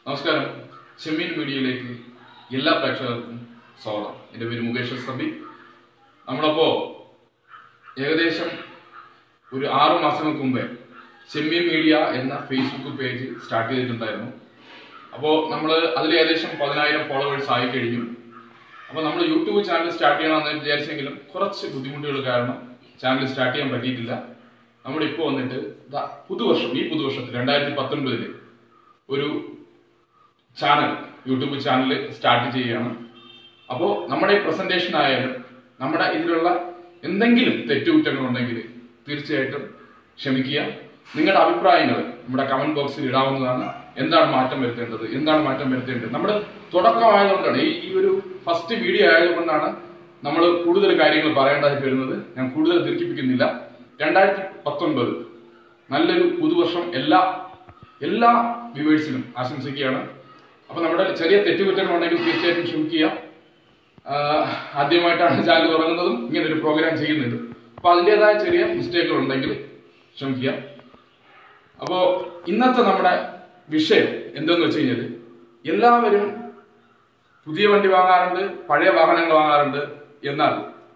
നമസ്കാരം ചെമ്മീൻ മീഡിയയിലേക്ക് എല്ലാ പ്രേക്ഷകർക്കും സ്വാഗതം എൻ്റെ പേര് മുകേഷ് എസ് തമ്പി നമ്മളപ്പോ ഏകദേശം ഒരു ആറു മാസങ്ങൾക്ക് മുമ്പേ ചെമ്മീൻ മീഡിയ എന്ന ഫേസ്ബുക്ക് പേജ് സ്റ്റാർട്ട് ചെയ്തിട്ടുണ്ടായിരുന്നു അപ്പോൾ നമ്മൾ അതിൽ ഏകദേശം പതിനായിരം ഫോളോവേഴ്സ് ആയി കഴിഞ്ഞു അപ്പോൾ നമ്മൾ യൂട്യൂബ് ചാനൽ സ്റ്റാർട്ട് ചെയ്യണമെന്ന് വിചാരിച്ചെങ്കിലും കുറച്ച് ബുദ്ധിമുട്ടുകൾ കാരണം ചാനൽ സ്റ്റാർട്ട് ചെയ്യാൻ പറ്റിയിട്ടില്ല നമ്മളിപ്പോൾ വന്നിട്ട് ദാ പുതുവർഷം ഈ പുതുവർഷത്തിൽ രണ്ടായിരത്തി പത്തൊൻപതില് ഒരു ചാനൽ യൂട്യൂബ് ചാനൽ സ്റ്റാർട്ട് ചെയ്യുകയാണ് അപ്പോൾ നമ്മുടെ ഈ പ്രസന്റേഷൻ ആയാലും നമ്മുടെ ഇതിലുള്ള എന്തെങ്കിലും തെറ്റുകുറ്റങ്ങൾ ഉണ്ടെങ്കിൽ തീർച്ചയായിട്ടും ക്ഷമിക്കുക നിങ്ങളുടെ അഭിപ്രായങ്ങൾ നമ്മുടെ കമന്റ് ബോക്സിൽ ഇടാവുന്നതാണ് എന്താണ് മാറ്റം വരുത്തേണ്ടത് എന്താണ് മാറ്റം വരുത്തേണ്ടത് നമ്മൾ തുടക്കമായതുകൊണ്ടാണ് ഈ ഈ ഒരു ഫസ്റ്റ് വീഡിയോ ആയതുകൊണ്ടാണ് നമ്മൾ കൂടുതൽ കാര്യങ്ങൾ പറയേണ്ടതായി വരുന്നത് ഞാൻ കൂടുതൽ ദീർഘിപ്പിക്കുന്നില്ല രണ്ടായിരത്തി പത്തൊൻപത് നല്ലൊരു പുതുവർഷം എല്ലാ എല്ലാ വ്യൂവേഴ്സിനും ആശംസിക്കുകയാണ് അപ്പൊ നമ്മുടെ ചെറിയ തെറ്റുകുറ്റങ്ങളുണ്ടെങ്കിൽ തീർച്ചയായിട്ടും ക്ഷമിക്കുക ആഹ് ആദ്യമായിട്ടാണ് ചാനൽ തുടങ്ങുന്നതും ഇങ്ങനെ ഒരു പ്രോഗ്രാം ചെയ്യുന്നത് അപ്പൊ അതിൻ്റെതായ ചെറിയ മിസ്റ്റേക്കുകൾ ഉണ്ടെങ്കിൽ ക്ഷമിക്കുക അപ്പോൾ ഇന്നത്തെ നമ്മുടെ വിഷയം എന്തെന്ന് വെച്ച് കഴിഞ്ഞാൽ എല്ലാവരും പുതിയ വണ്ടി വാങ്ങാറുണ്ട് പഴയ വാഹനങ്ങൾ വാങ്ങാറുണ്ട് എന്നാൽ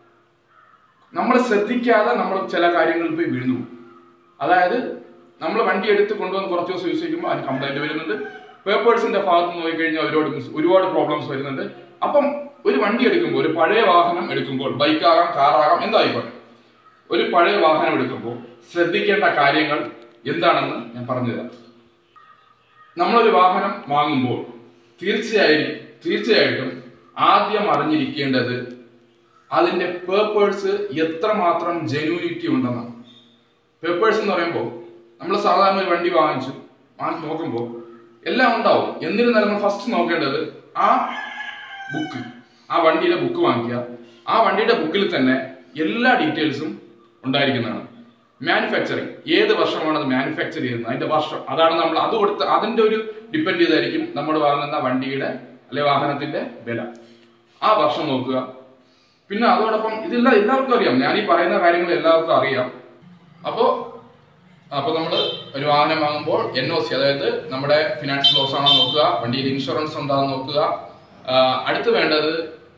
നമ്മൾ ശ്രദ്ധിക്കാതെ നമ്മൾ ചില കാര്യങ്ങളിൽ പോയി വീഴുന്നു പോകും. അതായത് നമ്മൾ വണ്ടി എടുത്ത് കൊണ്ടുവന്ന് കുറച്ച് ദിവസം യൂസ് ചെയ്യുമ്പോൾ അതിന് കംപ്ലൈന്റ് വരുന്നുണ്ട് പേപ്പേഴ്സിന്റെ ഭാഗത്ത് നോക്കി കഴിഞ്ഞാൽ ഒരുപാട് mis- ഒരുപാട് പ്രോബ്ലംസ് വരുന്നുണ്ട് അപ്പം ഒരു വണ്ടി എടുക്കുമ്പോൾ ഒരു പഴയ വാഹനം എടുക്കുമ്പോൾ ബൈക്കാകാം കാറാകാം എന്തായിക്കോട്ടെ ഒരു പഴയ വാഹനം എടുക്കുമ്പോൾ ശ്രദ്ധിക്കേണ്ട കാര്യങ്ങൾ എന്താണെന്ന് ഞാൻ പറഞ്ഞുതരാം നമ്മളൊരു വാഹനം വാങ്ങുമ്പോൾ തീർച്ചയായും തീർച്ചയായിട്ടും ആദ്യം അറിഞ്ഞിരിക്കേണ്ടത് അതിന്റെ പേപ്പേഴ്സ് എത്രമാത്രം ജെന്യൂനിറ്റി ഉണ്ടെന്നാണ് പേപ്പേഴ്സ് എന്ന് പറയുമ്പോൾ നമ്മൾ സാധാരണ ഒരു വണ്ടി വാങ്ങിച്ചു വാങ്ങിച്ച് നോക്കുമ്പോൾ എല്ലാം ഉണ്ടാവും എന്നിരുന്നാലും നമ്മൾ ഫസ്റ്റ് നോക്കേണ്ടത് ആ ബുക്ക് ആ വണ്ടിയുടെ ബുക്ക് വാങ്ങിക്കുക ആ വണ്ടിയുടെ ബുക്കിൽ തന്നെ എല്ലാ ഡീറ്റെയിൽസും ഉണ്ടായിരിക്കുന്നതാണ് മാനുഫാക്ചറിങ് ഏത് വർഷമാണ് അത് മാനുഫാക്ചർ ചെയ്യുന്നത് അതിന്റെ വർഷം അതാണ് നമ്മൾ അത് കൊടുത്ത് അതിന്റെ ഒരു ഡിപ്പെൻഡ് ചെയ്തായിരിക്കും നമ്മൾ വാങ്ങുന്ന വണ്ടിയുടെ അല്ലെ വാഹനത്തിന്റെ വില ആ വർഷം നോക്കുക പിന്നെ അതോടൊപ്പം ഇതെല്ലാം എല്ലാവർക്കും അറിയാം ഞാൻ ഈ പറയുന്ന കാര്യങ്ങൾ എല്ലാവർക്കും അറിയാം അപ്പോ അപ്പൊ നമ്മൾ ഒരു വാഹനം വാങ്ങുമ്പോൾ എൻ ഒ സി അതായത് നമ്മുടെ ഫിനാൻഷ്യൽ ലോസ് ആണോ നോക്കുക വണ്ടിയിൽ ഇൻഷുറൻസ് ഉണ്ടോ നോക്കുക ആ, അടുത്ത് വേണ്ടത്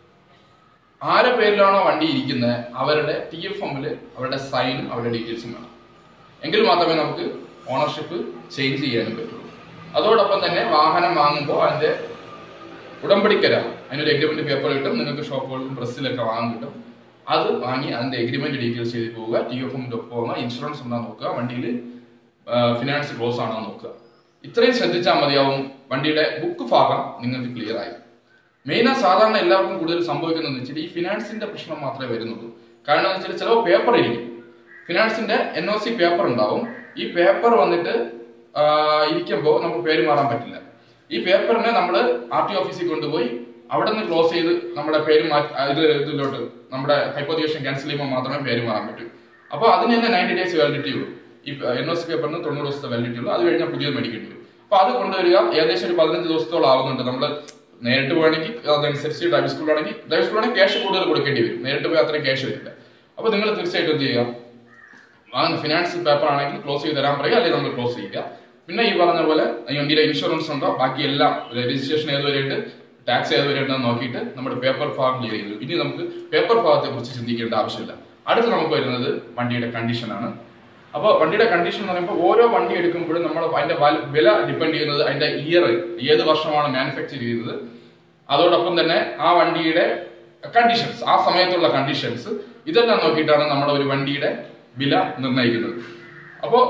ആരെ പേരിലാണോ വണ്ടി ഇരിക്കുന്നത് അവരുടെ ടി എഫ് എമ്മില് അവരുടെ സൈനും അവരുടെ ഡീറ്റെയിൽസും വേണം എങ്കിൽ മാത്രമേ നമുക്ക് ഓണർഷിപ്പ് ചേഞ്ച് ചെയ്യാനും പറ്റുള്ളൂ അതോടൊപ്പം തന്നെ വാഹനം വാങ്ങുമ്പോൾ അതിന്റെ ഉടമ്പടിക്കരാർ അതിനൊരു എഗ്രിമെന്റ് പേപ്പർ കിട്ടും നിങ്ങൾക്ക് ഷോപ്പുകളിലും പ്രസ്സിലൊക്കെ വാങ്ങാൻ കിട്ടും അത് വാങ്ങി അതിന്റെ എഗ്രിമെന്റ് ഡീറ്റെയിൽസ് ചെയ്ത് പോവുക ടി എഫ് എമ്മിന്റെ ഒപ്പം ഇൻഷുറൻസ് ഉണ്ടോ നോക്കുക വണ്ടിയിൽ ഫിനാൻസ് ക്ലോസ് ആണോ നോക്കുക ഇത്രയും ശ്രദ്ധിച്ചാൽ മതിയാവും വണ്ടിയുടെ ബുക്ക് ഭാഗം നിങ്ങൾക്ക് ക്ലിയർ ആയി മെയിനാ സാധാരണ എല്ലാവർക്കും കൂടുതൽ സംഭവിക്കുന്നതെന്ന് വെച്ചാൽ ഈ ഫിനാൻസിന്റെ പ്രശ്നം മാത്രമേ വരുന്നുള്ളൂ കാരണം എന്ന് വെച്ചാൽ ചിലപ്പോൾ പേപ്പർ ഇരിക്കും ഫിനാൻസിന്റെ എൻ ഒ സി പേപ്പർ ഉണ്ടാവും ഈ പേപ്പർ വന്നിട്ട് ഇരിക്കുമ്പോൾ നമുക്ക് പേര് മാറാൻ പറ്റില്ല ഈ പേപ്പറിനെ നമ്മൾ ആർ ടി ഓഫീസിൽ കൊണ്ടുപോയി അവിടെ നിന്ന് ക്ലോസ് ചെയ്ത് നമ്മുടെ പേര് മാറ്റി ഇത് ഇതിലോട്ട് നമ്മുടെ ഹൈപ്പോതിയേഷൻ ക്യാൻസൽ ചെയ്യുമ്പോൾ മാത്രമേ പേര് മാറാൻ പറ്റൂ അപ്പോൾ അതിന് തന്നെ നയൻറ്റി ഡേയ്സ് വാലിഡിറ്റി ഉള്ളൂ ഈ എൻ ഒ സി പേപ്പറിന് തൊണ്ണൂറ് ദിവസത്തെ വാലിഡിറ്റി ഉള്ളൂ അത് കഴിഞ്ഞാൽ പുതിയത് മേടിക്കേണ്ടി വരും അപ്പോൾ അത് കൊണ്ടുവരിക ഏകദേശം ഒരു പതിനഞ്ച് ദിവസത്തോളം ആവുന്നുണ്ട് നമ്മൾ നേരിട്ട് പോകണമെങ്കിൽ അതനുസരിച്ച് ഡ്രൈവ് സ്കൂളാണെങ്കിൽ ഡ്രൈവ് സ്കൂളാണെങ്കിൽ ക്യാഷ് കൂടുതൽ കൊടുക്കേണ്ടി വരും നേരിട്ട് പോയി അത്രയും ക്യാഷ് വരില്ല അപ്പോൾ നിങ്ങൾ തീർച്ചയായിട്ടും എന്ത് ചെയ്യുക വാങ്ങുന്ന ഫിനാൻസ് പേപ്പർ ആണെങ്കിൽ ക്ലോസ് ചെയ്ത് തരാൻ പറയുക അല്ലെങ്കിൽ നമ്മൾ ക്ലോസ് ചെയ്യുക പിന്നെ ഈ പറഞ്ഞ പോലെ ഈ വണ്ടിയുടെ ഇൻഷുറൻസ് ഉണ്ടോ ബാക്കി എല്ലാം രജിസ്ട്രേഷൻ ഏതുവരെയുണ്ട് ടാക്സ് ഏതുവരെയുണ്ടെന്ന് നോക്കിയിട്ട് നമ്മുടെ പേപ്പർ ഭാഗം ക്ലിയർ ചെയ്തു ഇനി നമുക്ക് പേപ്പർ ഭാഗത്തെ കുറിച്ച് ചിന്തിക്കേണ്ട ആവശ്യമില്ല അടുത്ത് നമുക്ക് വരുന്നത് വണ്ടിയുടെ കണ്ടീഷനാണ് അപ്പോൾ വണ്ടിയുടെ കണ്ടീഷൻ എന്ന് പറയുമ്പോൾ ഓരോ വണ്ടി എടുക്കുമ്പോഴും നമ്മൾ അതിന്റെ വല- വില ഡിപ്പെൻഡ് ചെയ്യുന്നത് അതിന്റെ ഇയർ ഏത് വർഷമാണ് മാനുഫാക്ചർ ചെയ്തത് അതോടൊപ്പം തന്നെ ആ വണ്ടിയുടെ കണ്ടീഷൻസ് ആ സമയത്തുള്ള കണ്ടീഷൻസ് ഇതെല്ലാം നോക്കിയിട്ടാണ് നമ്മുടെ ഒരു വണ്ടിയുടെ വില നിർണ്ണയിക്കുന്നത് അപ്പോൾ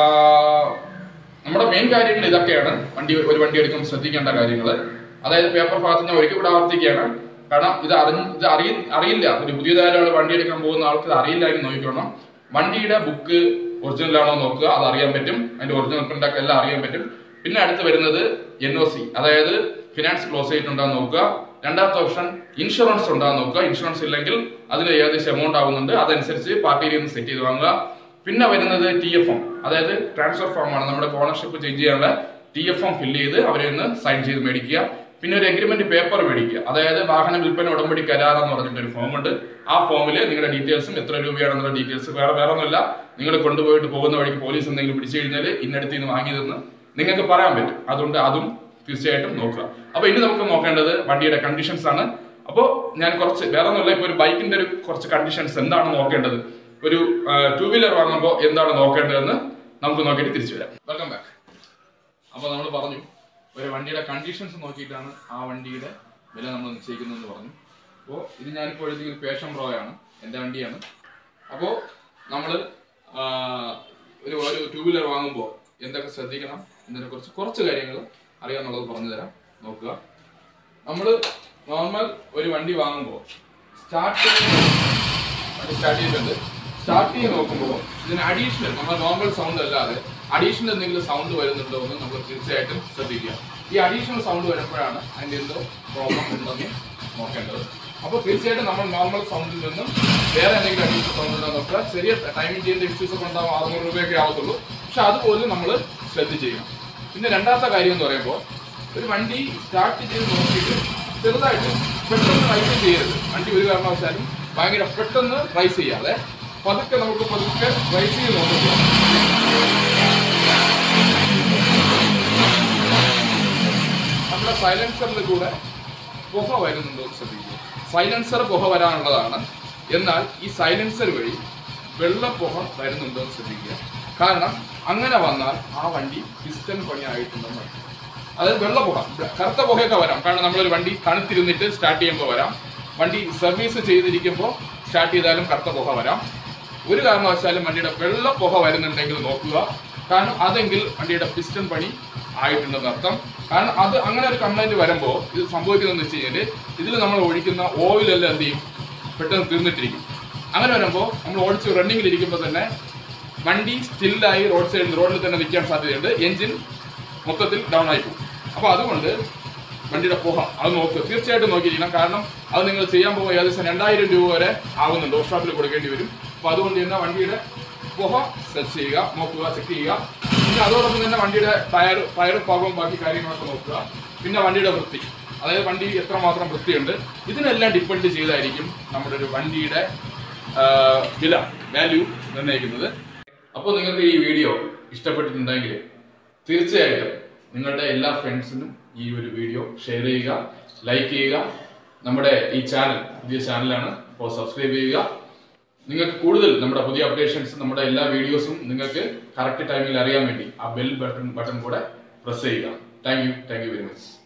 നമ്മുടെ മെയിൻ കാര്യങ്ങൾ ഇതൊക്കെയാണ് വണ്ടി ഒരു വണ്ടി എടുക്കുമ്പോൾ ശ്രദ്ധിക്കേണ്ട കാര്യങ്ങൾ അതായത് പേപ്പർ ഭാഗത്ത് ഞാൻ ഒരിക്കൽ കൂടെ ആവർത്തിക്കുകയാണ് കാരണം ഇത് അറിഞ്ഞ് ഇത് അറിയ അറിയില്ല ഒരു പുതിയതായ ഒരാൾ വണ്ടി എടുക്കാൻ പോകുന്ന ആൾക്ക് ഇത് അറിയില്ല എന്ന് നോക്കിക്കോണം വണ്ടിയുടെ ബുക്ക് ഒറിജിനൽ ആണോ നോക്കുക അത് അറിയാൻ പറ്റും അതിന്റെ ഒറിജിനൽ പ്രിന്റ് ഒക്കെ എല്ലാം അറിയാൻ പറ്റും പിന്നെ അടുത്ത് വരുന്നത് എൻ ഒ സി അതായത് ഫിനാൻസ് ക്ലോസ് ചെയ്തിട്ടുണ്ടോ എന്ന് നോക്കുക രണ്ടാമത്തെ ഓപ്ഷൻ ഇൻഷുറൻസ് ഉണ്ടോ എന്ന് നോക്കുക ഇൻഷുറൻസ് ഇല്ലെങ്കിൽ അതിന് ഏകദേശം എമൗണ്ട് ആവുന്നുണ്ട് അതനുസരിച്ച് പാർട്ടിയിൽ നിന്ന് സെറ്റ് ചെയ്ത് വാങ്ങുക പിന്നെ വരുന്നത് ടി എഫ് എം അതായത് ട്രാൻസ്ഫർ ഫോം ആണ് നമ്മുടെ ഓണർഷിപ്പ് ചേഞ്ച് ചെയ്യാനുള്ള ടി എഫ് എം ഫില്ല് ചെയ്ത് അവരിൽ നിന്ന് സൈൻ ചെയ്ത് മേടിക്കുക പിന്നെ ഒരു എഗ്രിമെന്റ് പേപ്പർ മേടിക്കുക അതായത് വാഹന വിൽപ്പന ഉടമ്പടി കരാർ എന്ന് പറഞ്ഞിട്ട് ഒരു ഫോം ഉണ്ട് ആ ഫോമിൽ നിങ്ങളുടെ ഡീറ്റെയിൽസും എത്ര രൂപയാണെന്നുള്ള ഡീറ്റെയിൽസ് വേറെ വേറെ ഒന്നുമില്ല നിങ്ങൾ കൊണ്ടുപോയിട്ട് പോകുന്ന വഴിക്ക് പോലീസ് എന്തെങ്കിലും പിടിച്ചു കഴിഞ്ഞാൽ ഇന്നടുത്ത് നിന്ന് വാങ്ങിയതെന്ന് നിങ്ങൾക്ക് പറയാൻ പറ്റും അതുകൊണ്ട് അതും തീർച്ചയായിട്ടും നോക്കുക അപ്പൊ ഇനി നമുക്ക് നോക്കേണ്ടത് വണ്ടിയുടെ കണ്ടീഷൻസ് ആണ് അപ്പോൾ ഞാൻ കുറച്ച് വേറെ ഒന്നുമില്ല ഇപ്പൊ ഒരു ബൈക്കിന്റെ ഒരു കുറച്ച് കണ്ടീഷൻസ് എന്താണ് നോക്കേണ്ടത് ഒരു ടൂ വീലർ വാങ്ങുമ്പോൾ എന്താണ് നോക്കേണ്ടതെന്ന് നമുക്ക് നോക്കിയിട്ട് തിരിച്ചു വരാം വെൽക്കം ബാക്ക് അപ്പോൾ നമ്മൾ പറഞ്ഞു ഒരു വണ്ടിയുടെ കണ്ടീഷൻസ് നോക്കിയിട്ടാണ് ആ വണ്ടിയുടെ വില നമ്മൾ നിശ്ചയിക്കുന്നതെന്ന് പറഞ്ഞു അപ്പോൾ ഇത് ഞാനിപ്പോൾ എഴുതിയ പേഷൻ പ്രോയാണ് എൻ്റെ വണ്ടിയാണ് അപ്പോൾ നമ്മൾ ഒരു ഒരു ടൂ വീലർ വാങ്ങുമ്പോൾ എന്തൊക്കെ ശ്രദ്ധിക്കണം എന്നതിനെ കുറിച്ച് കുറച്ച് കാര്യങ്ങൾ അറിയാമെന്നുള്ളത് പറഞ്ഞു തരാം നോക്കുക നമ്മൾ നോർമൽ ഒരു വണ്ടി വാങ്ങുമ്പോൾ സ്റ്റാർട്ട് വണ്ടി സ്റ്റാർട്ട് ചെയ്തിട്ടുണ്ട് സ്റ്റാർട്ട് ചെയ്ത് നോക്കുമ്പോൾ ഇതിന് അഡീഷണൽ നമ്മുടെ നോർമൽ സൗണ്ട് അല്ലാതെ അഡീഷണൽ എന്തെങ്കിലും സൗണ്ട് വരുന്നുണ്ടോ എന്ന് നമ്മൾ തീർച്ചയായിട്ടും ശ്രദ്ധിക്കുക ഈ അഡീഷണൽ സൗണ്ട് വരുമ്പോഴാണ് അതിൻ്റെ എന്തോ പ്രോബ്ലം ഉണ്ടെന്ന് നോക്കേണ്ടത് അപ്പോൾ തീർച്ചയായിട്ടും നമ്മൾ നോർമൽ സൗണ്ടിൽ നിന്നും വേറെ എന്തെങ്കിലും അഡീഷണൽ സൗണ്ട് ഉണ്ടോ എന്ന് നോക്കുക ചെറിയ ടൈമിംഗ് ചെയ്യുന്ന ഇഷ്യൂസ് ഒക്കെ ഉണ്ടാവും അറുന്നൂറ് രൂപയൊക്കെ ആവത്തുള്ളൂ പക്ഷെ അതുപോലും നമ്മൾ ശ്രദ്ധിച്ച് ചെയ്യണം പിന്നെ രണ്ടാമത്തെ കാര്യം എന്ന് പറയുമ്പോൾ ഒരു വണ്ടി സ്റ്റാർട്ട് ചെയ്ത് നോക്കിയിട്ട് ചെറുതായിട്ട് പെട്ടെന്ന് റൈസ് ചെയ്യരുത് വണ്ടി ഒരു കാരണവശാലും ഭയങ്കര പെട്ടെന്ന് റൈസ് ചെയ്യാതെ പതുക്കെ നമുക്ക് പതുക്കെ റൈസ് ചെയ്ത് നോക്കുക നമ്മുടെ സൈലൻസറിൽ കൂടെ പുക വരുന്നുണ്ടോ എന്ന് ശ്രദ്ധിക്കുക സൈലൻസർ പുക വരാനുള്ളതാണ് എന്നാൽ ഈ സൈലൻസർ വഴി വെള്ള പുക വരുന്നുണ്ടോ എന്ന് ശ്രദ്ധിക്കുക കാരണം അങ്ങനെ വന്നാൽ ആ വണ്ടി പിസ്റ്റൺ പണിയായിട്ടുണ്ടെന്ന് അർത്ഥം. അതായത് വെള്ള പുക കറുത്ത പുകയൊക്കെ വരാം കാരണം നമ്മളൊരു വണ്ടി തണുത്തിരുന്നിട്ട് സ്റ്റാർട്ട് ചെയ്യുമ്പോൾ വരാം വണ്ടി സർവീസ് ചെയ്തിരിക്കുമ്പോൾ സ്റ്റാർട്ട് ചെയ്താലും കറുത്ത പുക വരാം ഒരു കാരണവശാലും വണ്ടിയുടെ വെള്ള പുക വരുന്നുണ്ടെങ്കിൽ നോക്കുക കാരണം അതെങ്കിൽ വണ്ടിയുടെ പിസ്റ്റൺ പണി ആയിട്ടുണ്ടെന്ന് അർത്ഥം കാരണം അത് അങ്ങനെ ഒരു കംപ്ലൈന്റ് വരുമ്പോൾ ഇത് സംഭവിക്കുന്നതെന്ന് വെച്ച് കഴിഞ്ഞാൽ ഇതിൽ നമ്മൾ ഒഴിക്കുന്ന ഓയിലെല്ലാം എന്ത് ചെയ്യും പെട്ടെന്ന് തീർന്നിട്ടിരിക്കും അങ്ങനെ വരുമ്പോൾ നമ്മൾ ഓടിച്ച് റണ്ണിങ്ങിൽ ഇരിക്കുമ്പോൾ തന്നെ വണ്ടി സ്റ്റില്ലായി റോഡ് സൈഡിൽ റോഡിൽ തന്നെ നിൽക്കാൻ സാധ്യതയുണ്ട് എഞ്ചിൻ മൊത്തത്തിൽ ഡൗൺ ആയി പോകും അപ്പോൾ അതുകൊണ്ട് വണ്ടിയുടെ പുക അത് നോക്കുക തീർച്ചയായിട്ടും നോക്കിയിരിക്കണം കാരണം അത് നിങ്ങൾ ചെയ്യാൻ പോകുമ്പോൾ ഏകദേശം രണ്ടായിരം രൂപ വരെ ആവുന്നുണ്ട് വർക്ക്ഷോപ്പിൽ കൊടുക്കേണ്ടി വരും അപ്പോൾ അതുകൊണ്ട് തന്നെ വണ്ടിയുടെ പുക സെറ്റ് ചെയ്യുക നോക്കുക ചെക്ക് ചെയ്യുക പിന്നെ അതോടൊപ്പം തന്നെ വണ്ടിയുടെ ടയർ ടയർ ഭാഗവും ബാക്കി കാര്യങ്ങളൊക്കെ നോക്കുക പിന്നെ വണ്ടിയുടെ വൃത്തി അതായത് വണ്ടി എത്രമാത്രം വൃത്തിയുണ്ട് ഇതിനെല്ലാം ഡിപ്പെൻഡ് ചെയ്തായിരിക്കും നമ്മുടെ ഒരു വണ്ടിയുടെ ആ, വില വാല്യൂ നിർണ്ണയിക്കുന്നത് അപ്പോൾ നിങ്ങൾക്ക് ഈ വീഡിയോ ഇഷ്ടപ്പെട്ടിട്ടുണ്ടെങ്കിൽ തീർച്ചയായിട്ടും നിങ്ങളുടെ എല്ലാ ഫ്രണ്ട്സിനും ഈ ഒരു വീഡിയോ ഷെയർ ചെയ്യുക ലൈക്ക് ചെയ്യുക നമ്മുടെ ഈ ചാനൽ പുതിയ ചാനലാണ് അപ്പോൾ സബ്സ്ക്രൈബ് ചെയ്യുക നിങ്ങൾക്ക് കൂടുതൽ നമ്മുടെ പുതിയ അപ്ഡേഷൻസ് നമ്മുടെ എല്ലാ വീഡിയോസും നിങ്ങൾക്ക് കറക്റ്റ് ടൈമിൽ അറിയാൻ വേണ്ടി ആ ബെൽ ബട്ടൺ ബട്ടൺ കൂടെ പ്രസ് ചെയ്യുക thank you thank you very much